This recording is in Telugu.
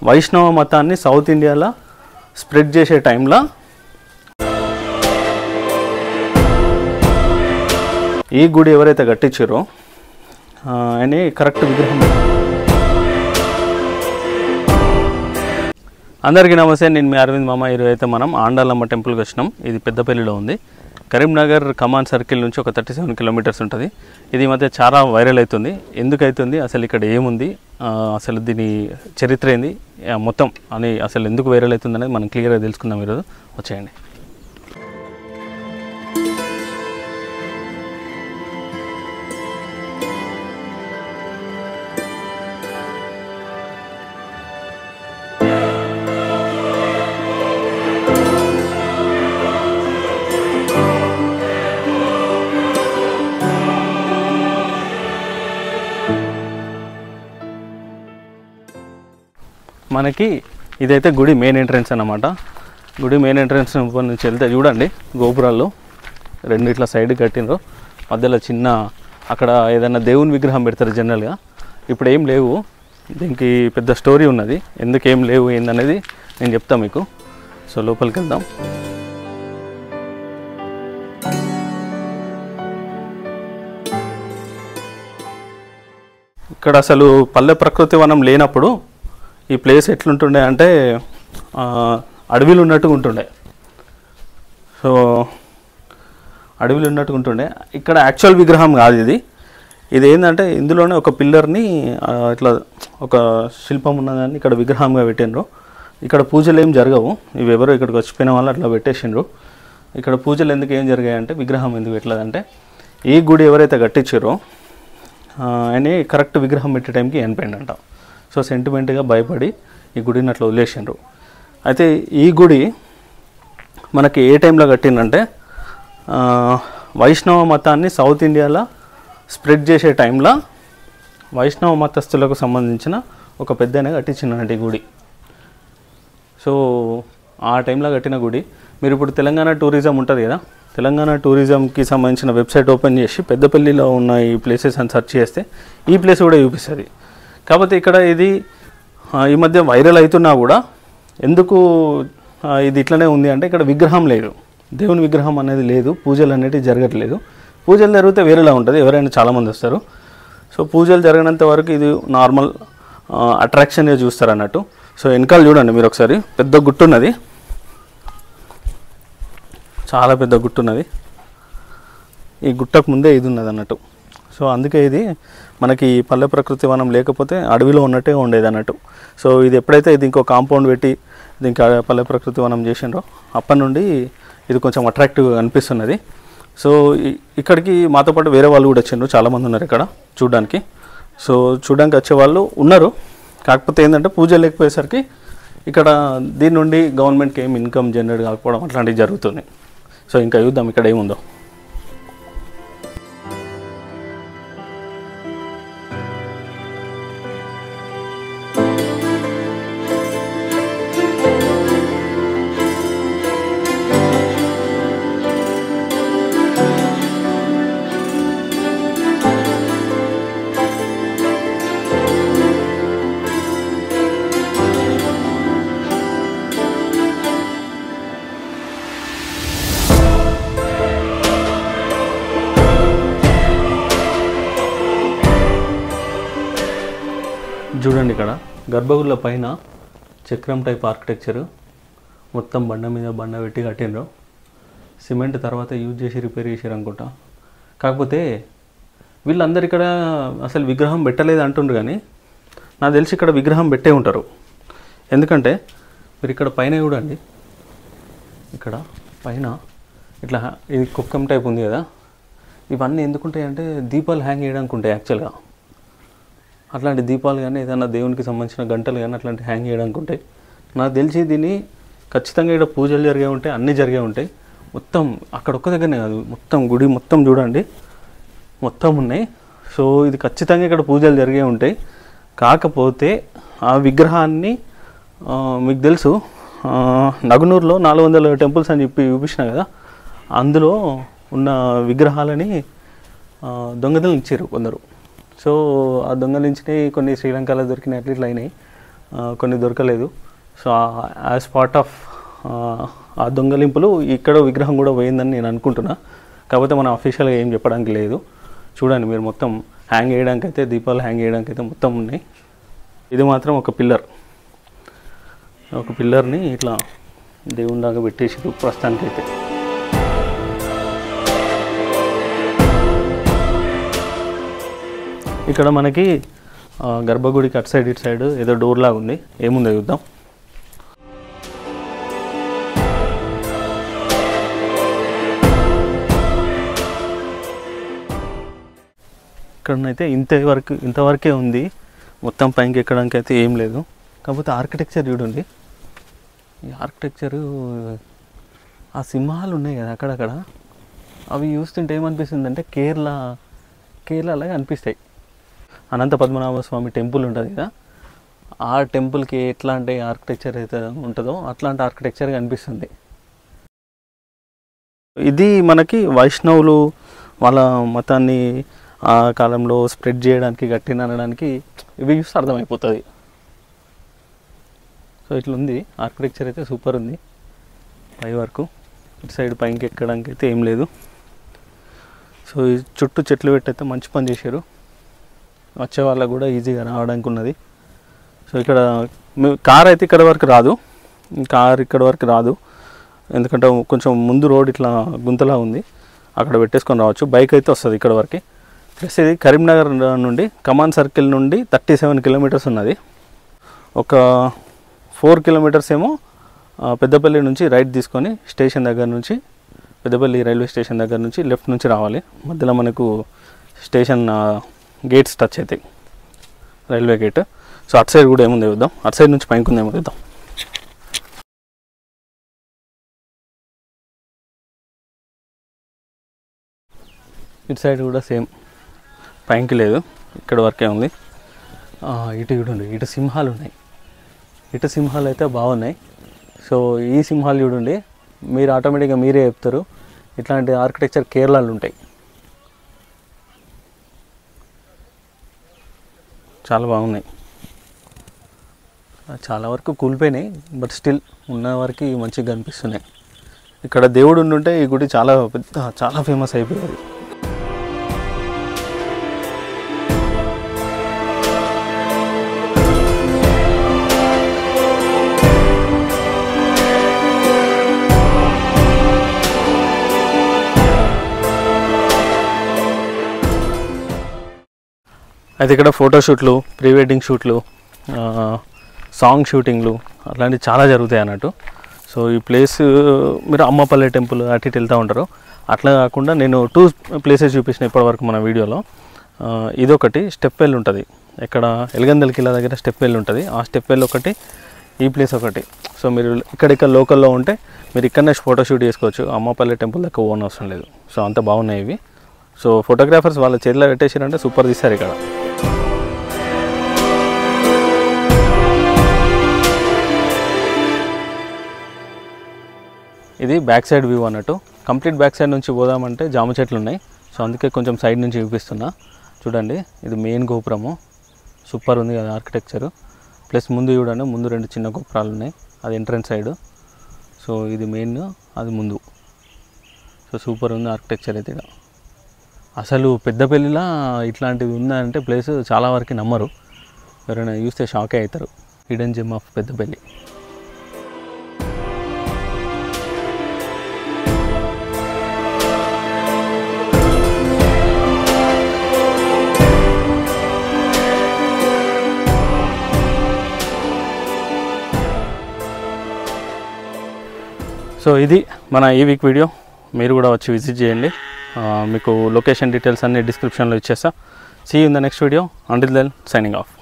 వైష్ణవ మతాన్ని సౌత్ ఇండియాలో స్ప్రెడ్ చేసే టైంలో ఈ గుడి ఎవరైతే కట్టించారో ఆ, ఆయనే కరెక్ట్ విగ్రహం అందరికీ నమస్తే నేను మీ అరవింద్ మామ ఈరోజు అయితే మనం ఆండాలమ్మ టెంపుల్కి వచ్చినాం ఇది పెద్దపల్లిలో ఉంది కరీంనగర్ కమాన్ సర్కిల్ నుంచి ఒక థర్టీ సెవెన్ కిలోమీటర్స్ ఉంటుంది ఇది ఈ మధ్య చాలా వైరల్ అవుతుంది ఎందుకు అవుతుంది అసలు ఇక్కడ ఏముంది ఆ, అసలు దీని చరిత్ర ఏంది ఆ, మొత్తం అని అసలు ఎందుకు వైరల్ అవుతుంది అనేది మనం క్లియర్గా తెలుసుకుందాం ఈరోజు వచ్చేయండి మనకి ఇదైతే గుడి మెయిన్ ఎంట్రన్స్ అన్నమాట గుడి మెయిన్ ఎంట్రన్స్ నుంచి వెళ్తే చూడండి గోపురాలు రెండు ఇట్లా సైడ్ కట్టినరు మధ్యలో చిన్న అక్కడ ఏదైనా దేవుని విగ్రహం పెడతారు జనరల్గా ఇప్పుడు ఏం లేవు దీనికి పెద్ద స్టోరీ ఉన్నది ఎందుకు ఏం లేవు ఏందనేది నేను చెప్తా మీకు సో లోపలికి వెళ్దాం ఇక్కడ అసలు పల్లె ప్రకృతి వనం లేనప్పుడు ఈ ప్లేస్ ఎట్లుంటుండే అంటే ఆ, అడవిలు ఉన్నట్టుగా ఉంటుండే సో అడవిలు ఉన్నట్టుగా ఉంటుండే ఇక్కడ యాక్చువల్ విగ్రహం కాదు ఇది ఇది ఏంటంటే ఇందులోనే ఒక పిల్లర్ని ఆ, ఇట్లా ఒక శిల్పం ఉన్నదాన్ని ఇక్కడ విగ్రహంగా పెట్టిండ్రు ఇక్కడ పూజలు ఏం జరగవు ఇవి ఎవరో ఇక్కడికి వచ్చిపోయిన వాళ్ళు అట్లా పెట్టేసిండ్రు ఇక్కడ పూజలు ఎందుకు ఏం జరిగాయంటే విగ్రహం ఎందుకు పెట్టలేదంటే ఈ గుడి ఎవరైతే కట్టించారో ఆ, ఆయనే కరెక్ట్ విగ్రహం పెట్టే టైంకి చనిపోయిండంట సో సెంటిమెంట్గా భయపడి ఈ గుడిని అట్లా వదిలేసిండ్రు అయితే ఈ గుడి మనకి ఏ టైంలో కట్టిందంటే ఆ, వైష్ణవ మతాన్ని సౌత్ ఇండియాలో స్ప్రెడ్ చేసే టైంలో వైష్ణవ మతస్థులకు సంబంధించిన ఒక పెద్దనే కట్టించినటువంటి గుడి సో ఆ టైంలో కట్టిన గుడి మీరు ఇప్పుడు తెలంగాణ టూరిజం ఉంటుంది కదా తెలంగాణ టూరిజంకి సంబంధించిన వెబ్సైట్ ఓపెన్ చేసి పెద్దపల్లిలో ఉన్న ఈ ప్లేసెస్ అని సెర్చ్ చేస్తే ఈ ప్లేస్ కూడా చూపిస్తుంది కాకపోతే ఇక్కడ ఇది ఆ, ఈ మధ్య వైరల్ అవుతున్నా కూడా ఎందుకు ఆ, ఇది ఇట్లనే ఉంది అంటే ఇక్కడ విగ్రహం లేదు దేవుని విగ్రహం అనేది లేదు పూజలు అనేటివి జరగట్లేదు పూజలు జరిగితే వేరేలా ఉంటుంది ఎవరైనా చాలామంది వస్తారు సో పూజలు జరగనంత వరకు ఇది నార్మల్ అట్రాక్షన్గా చూస్తారు అన్నట్టు సో వెనకాల చూడండి మీరు ఒకసారి పెద్ద గుట్టు ఉన్నది చాలా పెద్ద గుట్టు ఉన్నది ఈ గుట్టకు ముందే ఇది ఉన్నది అన్నట్టు సో అందుకే ఇది మనకి ఈ పల్లె ప్రకృతి వనం లేకపోతే అడవిలో ఉన్నట్టే ఉండేది అన్నట్టు సో ఇది ఎప్పుడైతే ఇది ఇంకో కాంపౌండ్ పెట్టి దీనికి ఆ పల్లె ప్రకృతి వనం చేసిండ్రో అప్పటి నుండి ఇది కొంచెం అట్రాక్టివ్గా అనిపిస్తున్నది సో ఇ- ఇక్కడికి మాతో పాటు వేరే వాళ్ళు కూడా వచ్చిండ్రు చాలామంది ఉన్నారు ఇక్కడ చూడడానికి సో చూడడానికి వచ్చే వాళ్ళు ఉన్నారు కాకపోతే ఏంటంటే పూజ లేకపోయేసరికి ఇక్కడ దీని నుండి గవర్నమెంట్కి ఏం ఇన్కమ్ జనరేట్ కాకపోవడం అట్లాంటివి జరుగుతున్నాయి సో ఇంకా చూద్దాం ఇక్కడ ఏముందో చూడండి ఇక్కడ గర్భగుళ్ళ పైన చక్రం టైప్ ఆర్కిటెక్చర్ మొత్తం బండ మీద బండ పెట్టి కట్టిండ్రు సిమెంట్ తర్వాత యూజ్ చేసి రిపేర్ చేసారు అనుకుంటా కాకపోతే వీళ్ళందరూ ఇక్కడ అసలు విగ్రహం పెట్టలేదు అంటుండ్రు కానీ నాకు తెలిసి ఇక్కడ విగ్రహం పెట్టే ఉంటారు ఎందుకంటే మీరు ఇక్కడ పైన చూడండి ఇక్కడ పైన ఇట్లా ఇది కుక్కం టైప్ ఉంది కదా ఇవన్నీ ఎందుకుంటాయి అంటే దీపాలు హ్యాంగ్ చేయడానికి ఉంటాయి యాక్చువల్గా అట్లాంటి దీపాలు కానీ ఏదైనా దేవునికి సంబంధించిన గంటలు కానీ అట్లాంటి హ్యాంగ్ చేయడానికి ఉంటాయి నాకు తెలిసి దీన్ని ఖచ్చితంగా ఇక్కడ పూజలు జరిగే ఉంటాయి అన్నీ జరిగే ఉంటాయి మొత్తం అక్కడ ఒక్క దగ్గరనే కాదు మొత్తం గుడి మొత్తం చూడండి మొత్తం ఉన్నాయి సో ఇది ఖచ్చితంగా ఇక్కడ పూజలు జరిగే ఉంటాయి కాకపోతే ఆ విగ్రహాన్ని ఆ, మీకు తెలుసు ఆ, నగనూరులో నాలుగు వందల టెంపుల్స్ అని చెప్పి చూపించిన కదా అందులో ఉన్న విగ్రహాలని ఆ, దొంగతనం ఇచ్చారు కొందరు సో ఆ దొంగలించినవి కొన్ని శ్రీలంకలో దొరికినట్లు ఇట్లా అయినాయి ఆ, కొన్ని దొరకలేదు సో యాజ్ పార్ట్ ఆఫ్ ఆ దొంగలింపులు ఇక్కడ విగ్రహం కూడా పోయిందని నేను అనుకుంటున్నా కాకపోతే మనం అఫీషియల్గా ఏం చెప్పడానికి లేదు చూడండి మీరు మొత్తం హ్యాంగ్ చేయడానికి అయితే దీపాలు హ్యాంగ్ చేయడానికి అయితే మొత్తం ఉన్నాయి ఇది మాత్రం ఒక పిల్లర్ ఒక పిల్లర్ని ఇట్లా దేవునిలాగా పెట్టేసి ప్రస్తుతానికి అయితే ఇక్కడ మనకి ఆ, గర్భగుడికి అటు సైడ్ ఇటు సైడ్ ఏదో డోర్ లాగా ఉంది ఏముందో చూద్దాం ఇక్కడనైతే ఇంత వరకు ఇంతవరకే ఉంది మొత్తం పైకి ఎక్కడానికి అయితే ఏం లేదు కాకపోతే ఆర్కిటెక్చర్ చూడండి ఈ ఆర్కిటెక్చరు ఆ సింహాలు ఉన్నాయి కదా అక్కడక్కడ అవి చూస్తుంటే ఏమనిపిస్తుంది అంటే కేరళ కేరళలాగా అనిపిస్తాయి అనంత పద్మనాభ స్వామి టెంపుల్ ఉంటుంది కదా ఆ టెంపుల్కి ఎట్లాంటి ఆర్కిటెక్చర్ అయితే ఉంటుందో అట్లాంటి ఆర్కిటెక్చర్ అనిపిస్తుంది ఇది మనకి వైష్ణవులు వాళ్ళ మతాన్ని ఆ కాలంలో స్ప్రెడ్ చేయడానికి గట్టిన అనడానికి ఇవి చూస్తే అర్థమైపోతుంది సో ఇట్లా ఉంది ఆర్కిటెక్చర్ అయితే సూపర్ ఉంది పై వరకు ఇటు సైడ్ పైకి ఎక్కడానికి అయితే ఏం లేదు సో ఈ చుట్టూ చెట్లు పెట్టయితే మంచి పని చేశారు వచ్చే వాళ్ళకు కూడా ఈజీగా రావడానికి ఉన్నది సో ఇక్కడ మీ- కార్ అయితే ఇక్కడ వరకు రాదు కార్ ఇక్కడ వరకు రాదు ఎందుకంటే కొంచెం ముందు రోడ్ ఇట్లా గుంతలా ఉంది అక్కడ పెట్టేసుకొని రావచ్చు బైక్ అయితే వస్తుంది ఇక్కడ వరకు ప్లస్ ఇది కరీంనగర్ నుండి కమాన్ సర్కిల్ నుండి థర్టీ సెవెన్ కిలోమీటర్స్ ఉన్నది ఒక ఫోర్ కిలోమీటర్స్ ఏమో ఆ, పెద్దపల్లి నుంచి రైట్ తీసుకొని స్టేషన్ దగ్గర నుంచి పెద్దపల్లి రైల్వే స్టేషన్ దగ్గర నుంచి లెఫ్ట్ నుంచి రావాలి మధ్యలో మనకు స్టేషన్ గేట్స్ టచ్ అవుతాయి రైల్వే గేట్ సో అటు సైడ్ కూడా ఏముంది చూద్దాం అటు సైడ్ నుంచి పైకి ఉందేమో చూద్దాం ఇటు సైడ్ కూడా సేమ్ పైకి లేదు ఇక్కడ వరకే ఉంది ఆ, ఇటు చూడండి ఇటు సింహాలు ఉన్నాయి ఇటు సింహాలు అయితే బాగున్నాయి సో ఈ సింహాలు చూడండి మీరు ఆటోమేటిక్గా మీరే చెప్తారు ఇట్లాంటి ఆర్కిటెక్చర్ కేరళలో ఉంటాయి చాలా బాగున్నాయి ఆ, చాలా వరకు కూలిపోయినాయి బట్ స్టిల్ ఉన్న వరకు మంచిగా కనిపిస్తున్నాయి ఇక్కడ దేవుడు ఉండుంటే ఈ గుడి చాలా పెద్ద చాలా ఫేమస్ అయిపోయేది అయితే ఇక్కడ ఫోటోషూట్లు ప్రీ వెడ్డింగ్ షూట్లు ఆ, సాంగ్ షూటింగ్లు అట్లాంటివి చాలా జరుగుతాయి అన్నట్టు సో ఈ ప్లేస్ మీరు అమ్మపల్లె టెంపుల్ అటు ఇటు వెళ్తూ ఉంటారు అట్లా కాకుండా నేను టూ ప్లేసెస్ చూపించిన ఇప్పటివరకు మన వీడియోలో ఆ, ఇదొకటి స్టెప్ వెల్ ఉంటుంది ఇక్కడ ఎలగందల కిలా దగ్గర స్టెప్ వెల్ ఉంటుంది ఆ స్టెప్ వెల్ ఒకటి ఈ ప్లేస్ ఒకటి సో మీరు ఇక్కడిక్కడ లోకల్లో ఉంటే మీరు ఇక్కడనే ఫోటో షూట్ చేసుకోవచ్చు అమ్మపల్లి టెంపుల్ దాకా ఓన్ అవసరం లేదు సో అంత బాగున్నాయి ఇవి సో ఫోటోగ్రాఫర్స్ వాళ్ళ చేతిలో పెట్టేసారంటే సూపర్ తీస్తారు ఇక్కడ ఇది బ్యాక్ సైడ్ వ్యూ అన్నట్టు కంప్లీట్ బ్యాక్ సైడ్ నుంచి పోదామంటే జామ చెట్లు ఉన్నాయి సో అందుకే కొంచెం సైడ్ నుంచి చూపిస్తున్నా చూడండి ఇది మెయిన్ గోపురము సూపర్ ఉంది కదా ఆర్కిటెక్చర్ ప్లస్ ముందు చూడండి ముందు రెండు చిన్న గోపురాలు ఉన్నాయి అది ఎంట్రన్స్ సైడ్ సో ఇది మెయిన్ అది ముందు సో సూపర్ ఉంది ఆర్కిటెక్చర్ అయితే ఇక్కడ అసలు పెద్దపల్లిలా ఇట్లాంటివి ఉందంటే ప్లేస్ చాలా వరకు నమ్మరు ఎవరైనా చూస్తే షాకే అవుతారు hidden gem of Peddapalli so ఇది మన ఈ వీక్ వీడియో మీరు కూడా వచ్చి విజిట్ చేయండి ఆ, మీకు లొకేషన్ డీటెయిల్స్ అన్ని డిస్క్రిప్షన్లో ఇచ్చేస్తా see in the next video until then signing of